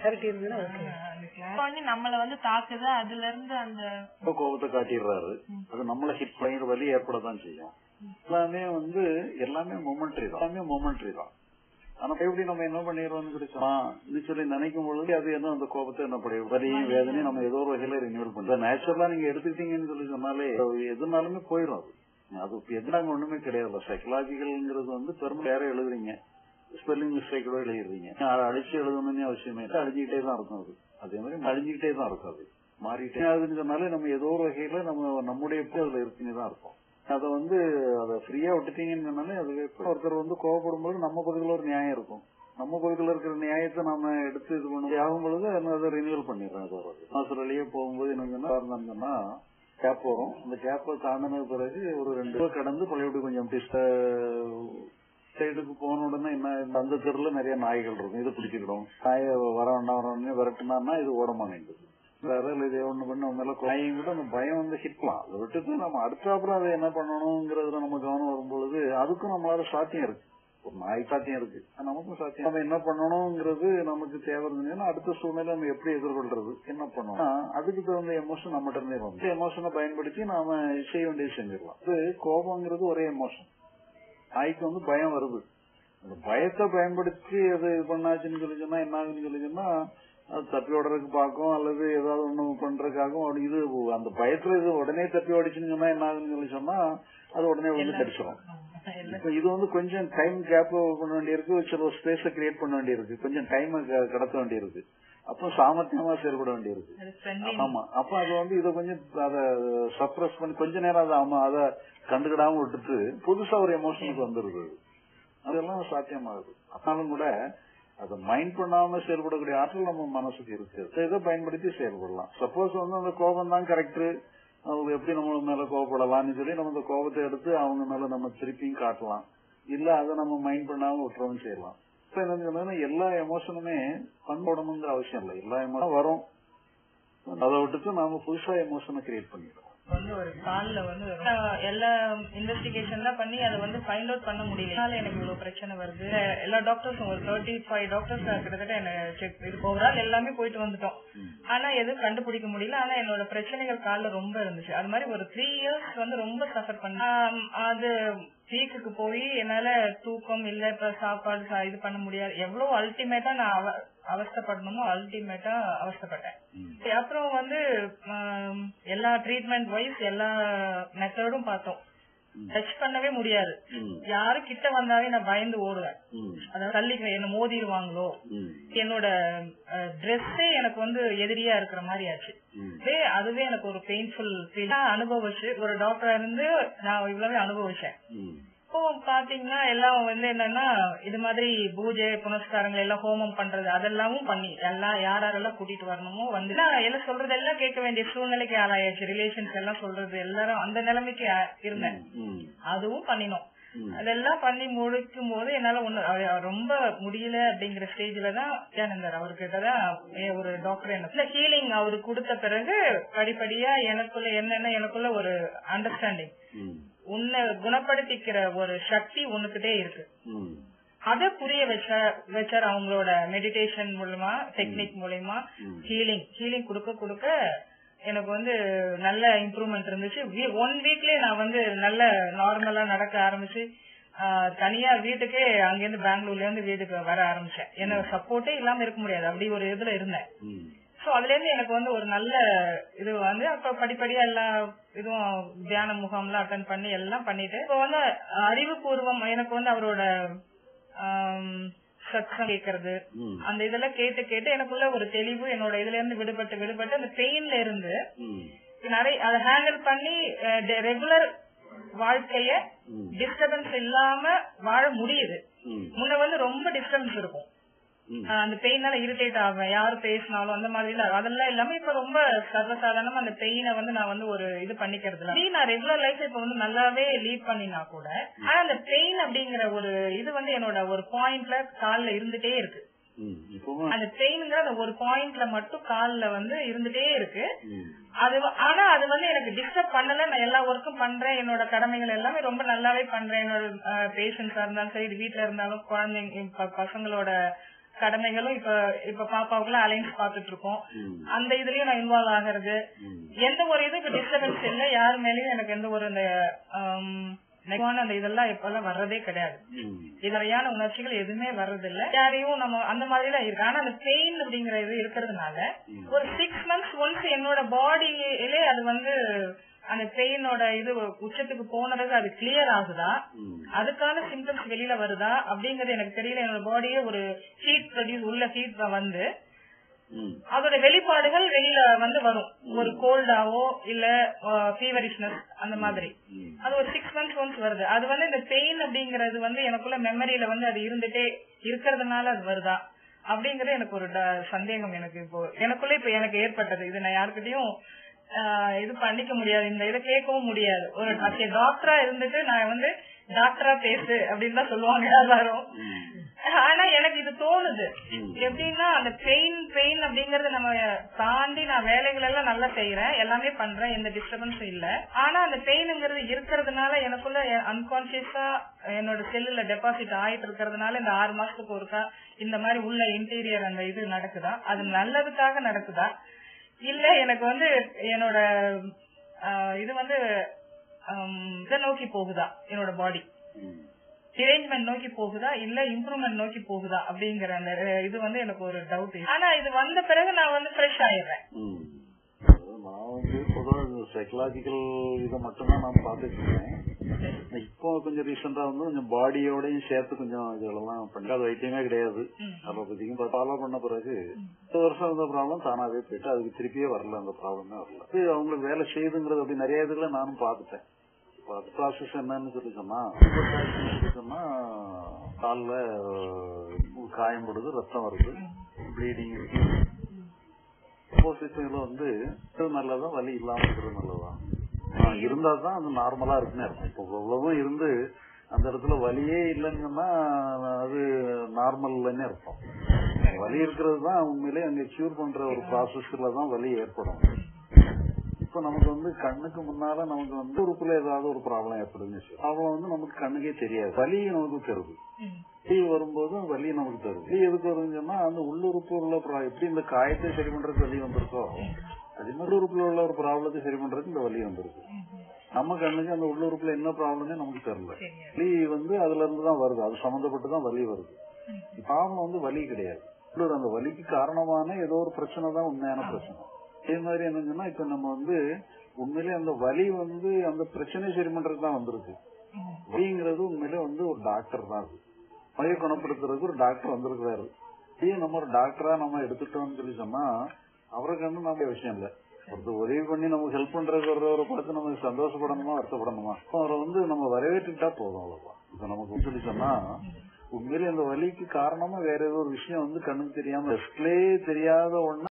Clarity இருந்ததுன்னா okay அந்த clarity நம்மள வந்து தாக்குது அதுல இருந்து அந்த ரொம்ப கோபத்தை காட்டிடுறாரு அது நம்மள ஹிட் பண்ணிற வலி ஏற்படத்தான் செய்யும் எல்லாமே வந்து எல்லாமே மொமெண்ட்ரி தான் எல்லாமே மொமெண்ட்ரி தான் ஆனா எப்படி நம்ம என்ன பண்ணிடுறோம்னு கிடைச்சோம் சொல்லி நினைக்கும் பொழுது அது என்ன அந்த கோபத்தை என்ன பண்ணி வலியும் வேதனையும் நம்ம ஏதோ ஒரு வகையில ரினியூவல் பண்றோம் நேச்சுரலா நீங்க எடுத்துக்கிட்டீங்கன்னு சொல்லி சொன்னாலே எதுனாலுமே போயிடும் அது அது இப்ப எதுனாங்க ஒண்ணுமே கிடையாது சைக்கலாஜிக்கல்ங்கிறது வந்து பெருமை வேற எழுதுறீங்க ஸ்பெல்லிங் மிஸ்டேக் கூட எழுதிடுறீங்க அதை அடிச்சு எழுதணும்னு அவசியமே இல்லை அழிஞ்சுக்கிட்டே தான் இருக்கும் அது அதே மாதிரி அழிஞ்சுக்கிட்டே தான் இருக்கும் அது மாறிட்டே ஆகுதுன்னு சொன்னாலே நம்ம ஏதோ ஒரு வகையில நம்ம நம்முடைய பேர் அதுல இருக்குன்னு தான் இருக்கும் அதை வந்து அதை ஃப்ரீயா விட்டுட்டீங்கன்னு சொன்னாலே அதுவே போய் ஒருத்தர் வந்து கோவப்படும் போது நம்ம பக்கத்துல ஒரு நியாயம் இருக்கும் நம்ம பக்கத்துல இருக்கிற நியாயத்தை நம்ம எடுத்து இது பண்ண ஆகும் பொழுது அதை ரினியூவல் பண்ணிடுறோம் அது ஒரு மாசத்துலயே போகும்போது என்ன சொன்னா இருந்தாங்கன்னா கேப் வரும் அந்த கேப்பை தாண்டின பிறகு ஒரு ரெண்டு ரூபா கடந்து பழையபடி கொஞ்சம் சைடுக்கு போன உடனே என்ன அந்த தெருல நிறைய நாய்கள் இருக்கும் இது பிடிச்சிக்கிடும் நாயை வர வேண்டாம் வர உடனே விரட்டுனான்னா இது ஓட மாட்டேங்குது வேற இது ஒண்ணு பண்ண மேல நாயும் கூட அந்த பயம் வந்து ஹிட்லாம் அதை விட்டுட்டு நம்ம அடுத்தாப்புறம் அதை என்ன பண்ணணுங்கிறதுல நம்ம கவனம் வரும்பொழுது அதுக்கும் நம்மளால சாத்தியம் இருக்கு ஒரு நாய் சாத்தியம் இருக்கு நமக்கும் சாத்தியம் நம்ம என்ன பண்ணணுங்கிறது நமக்கு தேவை இருந்ததுன்னா அடுத்த சூழ்நிலை நம்ம எப்படி எதிர்கொள்றது என்ன பண்ணணும் அதுக்கு தகுந்த எமோஷன் நம்மகிட்ட இருந்தே வரும் எமோஷனை பயன்படுத்தி நாம செய்ய வேண்டியது செஞ்சிடலாம் இது கோபங்கிறது ஒரே எமோஷன் நாய்க்கு வந்து பயம் வருது அந்த பயத்தை பயன்படுத்தி அது இது பண்ணாச்சுன்னு சொல்லி சொன்னா என்ன ஆகுதுன்னு சொல்லி சொன்னா அது தப்பி ஓடுறதுக்கு பார்க்கும் அல்லது ஏதாவது ஒண்ணு பண்றதுக்காகவும் அப்படி இது அந்த பயத்துல இது உடனே தப்பி ஓடிச்சுன்னு சொன்னா என்ன ஆகுதுன்னு சொல்லி சொன்னா அது உடனே வந்து கடிச்சிடும் இப்ப இது வந்து கொஞ்சம் டைம் கேப் பண்ண வேண்டியிருக்கு சில ஸ்பேஸ கிரியேட் பண்ண வேண்டியிருக்கு கொஞ்சம் டைம் கடத்த வேண்டியிருக்கு அப்போ சாமர்த்தியமா செயல்பட வேண்டியிருக்கு ஆமா அப்ப அது வந்து இதை கொஞ்சம் அத சப்ரஸ் பண்ணி கொஞ்ச நேரம் அதை ஆமா அதை கண்டுக்கிடாம விட்டுட்டு புதுசா ஒரு எமோஷனுக்கு வந்துருது அதெல்லாம் சாத்தியமாகுது ஆனாலும் கூட அதை மைண்ட் பண்ணாம செயல்படக்கூடிய ஆற்றல் நம்ம மனசுக்கு இருக்கு இதை பயன்படுத்தி செயல்படலாம் சப்போஸ் வந்து அந்த கோபம் தான் கரெக்ட் அவங்க எப்படி நம்ம மேல கோவப்படலாம்னு சொல்லி நம்ம அந்த கோபத்தை எடுத்து அவங்க மேல நம்ம திருப்பியும் காட்டலாம் இல்ல அதை நம்ம மைண்ட் பண்ணாம விட்டுறவும் செய்யலாம் இப்ப என்ன சொன்னா எல்லா எமோஷனுமே பண்படணுங்கிற அவசியம் இல்லை எல்லா எமோஷனும் வரும் அதை விட்டுட்டு நாம புதுசா எமோஷனை கிரியேட் பண்ணிடுறோம் வந்து ஒரு கால்ல வந்து எல்லா இன்வெஸ்டிகேஷன் தான் பண்ணி அதை வந்து ஃபைண்ட் அவுட் பண்ண முடியல அதனால எனக்கு இவ்வளவு பிரச்சனை வருது எல்லா டாக்டர்ஸும் ஒரு தேர்ட்டி ஃபைவ் டாக்டர்ஸ் கிட்டத்தட்ட என்ன செக் இது ஓவரால் எல்லாமே போயிட்டு வந்துட்டோம் ஆனா எதுவும் கண்டுபிடிக்க முடியல ஆனா என்னோட பிரச்சனைகள் கால்ல ரொம்ப இருந்துச்சு அது மாதிரி ஒரு த்ரீ இயர்ஸ் வந்து ரொம்ப சஃபர் பண்ண அது வீக்குக்கு போய் என்னால தூக்கம் இல்ல இப்ப சாப்பாடு இது பண்ண முடியாது எவ்வளவு அல்டிமேட்டா நான் அவஸ்தப்படணுமோ அல்டிமேட்டா அவஸ்தப்பட்டேன் அப்புறம் வந்து எல்லா ட்ரீட்மெண்ட் வைஸ் எல்லா மெத்தடும் பார்த்தோம் டச் பண்ணவே முடியாது யாரு கிட்ட வந்தாலே நான் பயந்து ஓடுவேன் அதாவது தள்ளி என்ன மோதிடுவாங்களோ என்னோட ட்ரெஸ்ஸே எனக்கு வந்து எதிரியா இருக்கிற மாதிரி ஆச்சு அதுவே எனக்கு ஒரு பெயின்ஃபுல் ஃபீல் அனுபவிச்சு ஒரு டாக்டரா இருந்து நான் இவ்வளவு அனுபவிச்சேன் இப்போ பாத்தீங்கன்னா எல்லாம் வந்து என்னன்னா இது மாதிரி பூஜை புனஸ்காரங்கள் எல்லாம் ஹோமம் பண்றது அதெல்லாமும் பண்ணி எல்லாம் யார் யாரெல்லாம் கூட்டிட்டு வரணுமோ வந்து எல்லாம் சொல்றது எல்லாம் கேட்க வேண்டிய சூழ்நிலைக்கு ஆளாயாச்சு ரிலேஷன்ஸ் எல்லாம் சொல்றது எல்லாரும் அந்த நிலைமைக்கு இருந்தேன் அதுவும் பண்ணினோம் அதெல்லாம் பண்ணி முடிக்கும் போது என்னால ஒண்ணு ரொம்ப முடியல அப்படிங்கிற ஸ்டேஜ்ல தான் வித்யானந்தர் அவர்கிட்டதான் ஒரு டாக்டர் என்ன ஹீலிங் அவரு கொடுத்த பிறகு படிப்படியா எனக்குள்ள என்னென்ன எனக்குள்ள ஒரு அண்டர்ஸ்டாண்டிங் உன்னை குணப்படுத்திக்கிற ஒரு சக்தி உனக்கிட்டே இருக்கு அத புரிய வச்ச வச்சார் அவங்களோட மெடிடேஷன் மூலமா டெக்னிக் மூலயமா ஹீலிங் ஹீலிங் கொடுக்க கொடுக்க எனக்கு வந்து நல்ல இம்ப்ரூவ்மெண்ட் இருந்துச்சு ஒன் வீக்லயே நான் வந்து நல்ல நார்மலா நடக்க ஆரம்பிச்சு தனியா வீட்டுக்கே அங்கிருந்து பெங்களூர்ல இருந்து வீட்டுக்கு வர ஆரம்பிச்சேன் என்ன சப்போர்ட்டே இல்லாம இருக்க முடியாது அப்படி ஒரு இதுல இருந்தேன் சோ அதுல இருந்து எனக்கு வந்து ஒரு நல்ல இது வந்து அப்ப படிப்படியா எல்லா இதுவும் தியான முகாம் எல்லாம் அட்டன் பண்ணி எல்லாம் பண்ணிட்டு இப்போ வந்து அறிவுபூர்வம் எனக்கு வந்து அவரோட சத்தம் கேக்குறது அந்த இதெல்லாம் கேட்டு கேட்டு எனக்குள்ள ஒரு தெளிவு என்னோட இதுல இருந்து விடுபட்டு விடுபட்டு அந்த பெயின்ல இருந்து நிறைய அதை ஹேண்டில் பண்ணி ரெகுலர் வாழ்க்கைய டிஸ்டர்பன்ஸ் இல்லாம வாழ முடியுது முன்ன வந்து ரொம்ப டிஸ்டர்பன்ஸ் இருக்கும் அந்த பெயினால இரிட்டேட் ஆகும் யாரு பேசினாலும் அந்த மாதிரி அதெல்லாம் இல்லாம இப்ப ரொம்ப சர்வசாதாரணமா அந்த பெயினை வந்து நான் வந்து ஒரு இது பண்ணிக்கிறது இல்லை நான் ரெகுலர் லைஃப் இப்ப வந்து நல்லாவே லீட் பண்ணினா கூட ஆனா அந்த பெயின் அப்படிங்கிற ஒரு இது வந்து என்னோட ஒரு பாயிண்ட்ல கால்ல இருந்துட்டே இருக்கு அந்த பெயின்ங்கிற அந்த ஒரு பாயிண்ட்ல மட்டும் கால்ல வந்து இருந்துட்டே இருக்கு அது ஆனா அது வந்து எனக்கு டிஸ்டர்ப் பண்ணல நான் எல்லா ஒர்க்கும் பண்றேன் என்னோட கடமைகள் எல்லாமே ரொம்ப நல்லாவே பண்றேன் என்னோட பேஷன்ஸா இருந்தாலும் சரி வீட்டுல இருந்தாலும் குழந்தைங்க பசங்களோட கடமைகளும் இப்ப இப்ப பாப்பாவுக்குலாம் அலைன்ஸ் பாத்துட்டு இருக்கோம் ம். அந்த இதுலயும் நான் இன்வால்வ் ஆகிறது ம். எந்த ஒரு இது இப்ப டிஸ்டர்பன்ஸ் இல்ல யார் மேலயும் எனக்கு எந்த ஒரு இந்த ஆம், நெகவான அந்த இதெல்லாம் இப்பெல்லாம் வர்றதே கிடையாது ம். இதனையான உணர்ச்சிகள் எதுவுமே வர்றதில்ல யாரையும் நம்ம அந்த மாதிரி தான் இருக்கு ஆனா அந்த பெயின் அப்படிங்கிற இது இருக்கிறதுனால ஒரு சிக்ஸ் மந்த்ஸ் ஒன்ஸ் என்னோட பாடியிலே அது வந்து அந்த பெயினோட இது உச்சத்துக்கு போனதுக்கு அது கிளியர் ஆகுதா ம். அதுக்கான சிம்டம்ஸ் வெளியில வருதா அப்படிங்கறது எனக்கு தெரியல என்னோட பாடியே ஒரு ஹீட் ப்ரொடியூஸ் உள்ள ஹீட் வந்து ம். அதோட வெளிப்பாடுகள் வெளியில வந்து வரும் ஒரு கோல்டாவோ இல்ல ஃபீவரிஷ்னஸ் அந்த மாதிரி ம். அது ஒரு சிக்ஸ் மந்த்ஸ் ஒன்ஸ் வருது அது வந்து இந்த பெயின் அப்படிங்கறது வந்து எனக்குள்ள மெமரியில வந்து அது இருந்துட்டே இருக்கிறதுனால அது வருதா அப்படிங்கறது எனக்கு ஒரு ட- சந்தேகம் எனக்கு இப்போ எனக்குள்ள இப்ப எனக்கு ஏற்பட்டது இது நான் யாருக்கிட்டையும் ஆஹ், இது பண்ணிக்க முடியாது இந்த இதை கேட்கவும் முடியாது ஒரு டாக்டரா இருந்துட்டு நான் வந்து டாக்டரா பேசு அப்படின்னு தான் சொல்லுவாங்க எல்லாரும் ம். ஆனா எனக்கு இது தோணுது ம். எப்படின்னா அந்த பெயின் பெயின் அப்படிங்கறது நம்ம தாண்டி நான் வேலைகள் எல்லாம் நல்லா செய்யறேன் எல்லாமே பண்றேன் எந்த டிஸ்டர்பன்ஸும் இல்ல ஆனா அந்த பெயினுங்கிறது இருக்கிறதுனால எனக்குள்ள அன்கான்சியஸா என்னோட செல்லுல டெபாசிட் ஆயிட்டு இருக்கிறதுனால இந்த ஆறு மாசத்துக்கு ஒருக்கா இந்த மாதிரி உள்ள இன்டீரியர் அந்த இது நடக்குதா அது நல்லதுக்காக நடக்குதா இல்ல எனக்கு வந்து என்னோட ஆஹ், இது வந்து ஆம், இதை நோக்கி போகுதா என்னோட பாடி ம். டிரேஞ்ச்மெண்ட் நோக்கி போகுதா இல்ல இம்ப்ரூவ்மெண்ட் நோக்கி போகுதா அப்படிங்கிற அந்த அஹ், இது வந்து எனக்கு ஒரு டவுட் ஆனா இது வந்த பிறகு நான் வந்து ஃப்ரெஷ் ஆயிடுறேன் ம். அதாவது நான் வந்து பொதுவாக சைக்கலாஜிக்கல் இதை மட்டும்தான் நான் பார்த்துட்டு இருக்கேன் இப்போ கொஞ்சம் ரீசெண்டா வந்து கொஞ்சம் பாடியோடையும் சேர்த்து கொஞ்சம் இதெல்லாம் பண்ணாத வைத்தியமே கிடையாது ம். அலோபதிக்கும் ஃபாலோ பண்ண பிறகு ஒரு வருஷம் இருந்த ப்ராப்ளம் தானாவே போயிட்டு அதுக்கு திருப்பியே வரல அந்த ப்ராப்ளமே வரல இது அவங்களுக்கு வேலை செய்யுதுங்கிறது அப்படி நிறைய இதுல நானும் பார்த்துட்டேன் இப்போ அது ப்ராசஸ் என்னன்னு சொல்லி சொன்னா சொல்லி சொன்னா காலில் காயம் படுது ரத்தம் வருது ப்ளீடிங் இருக்கு ஆப்போசிட்ல வந்து இது நல்லதா வலி இல்லாம இருக்கிறது நல்லதா ஆஹ் இருந்தா தான் அது நார்மலா இருக்குன்னு அர்த்தம் இப்போ இவ்வளவும் இருந்து அந்த இடத்துல வலியே இல்லைன்னு சொன்னா அது நார்மல் இல்லைன்னு அர்த்தம் வலி இருக்கிறது தான் உண்மையிலே அங்க கியூர் பண்ற ஒரு ப்ராசஸ்ல தான் வலி ஏற்படும் இப்ப நமக்கு வந்து கண்ணுக்கு முன்னால நமக்கு வந்து உறுப்புல ஏதாவது ஒரு ப்ராப்ளம் ஏற்படுதுன்னு ப்ராப்ளம் வந்து நமக்கு கண்ணுக்கே தெரியாது வலி நமக்கு தருது ம். வலி வரும்போது அந்த வலி நமக்கு தருது வலி எதுக்கு வருதுன்னு சொன்னா அந்த உள்ளுறுப்பு உள்ள ப்ரா- எப்படி இந்த காயத்தை சரி பண்றதுக்கு வலி வந்திருக்கோ அது மாதிரி உறுப்புல உள்ள ஒரு ப்ராப்ளத்தை சரி பண்றதுக்கு இந்த வலி வந்திருக்கு நம்ம கண்ணுக்கு அந்த உள்ளுறுப்புல என்ன ப்ராப்ளம்னே நமக்கு தெரியல சரியா வலி வந்து அதுல இருந்து தான் வருது அது சம்பந்தப்பட்டு தான் வலி வருது ப்ராப்ளம் வந்து வலி கிடையாது உள்ளூர் அந்த வலிக்கு காரணமான ஏதோ ஒரு பிரச்சனை தான் உண்மையான பிரச்சனை அதே மாதிரி என்னங்கன்னா இப்ப நம்ம வந்து உண்மையிலே அந்த வலி வந்து அந்த பிரச்சனையை சரி பண்றதுக்கு தான் வந்திருக்கு ம். வலிங்கிறது உண்மையிலே வந்து ஒரு டாக்டர் தான் அது நோயை குணப்படுத்துறதுக்கு ஒரு டாக்டர் வந்திருக்கிறாரு இதே நம்ம ஒரு டாக்டரா நம்ம எடுத்துட்டோம்னு சொல்லி சொன்னா அவருக்கு வந்து நம்ம விஷயம் இல்ல ஒருத்தர் உதவி பண்ணி நமக்கு ஹெல்ப் பண்றதுக்கு வர்றவரை பார்த்து நம்ம சந்தோஷப்படணுமா வருத்தப்படணுமா அப்ப அவரை வந்து நம்ம வரவேற்றுக்கிட்டா போதும் அவ்வளவுதான் இப்ப நமக்கு சொல்லி சொன்னா உண்மையிலே அந்த வலிக்கு காரணமா வேற ஏதோ ஒரு விஷயம் வந்து கண்ணுக்கு தெரியாம டெஸ்ட்லயே தெரியாத ஒண்ணு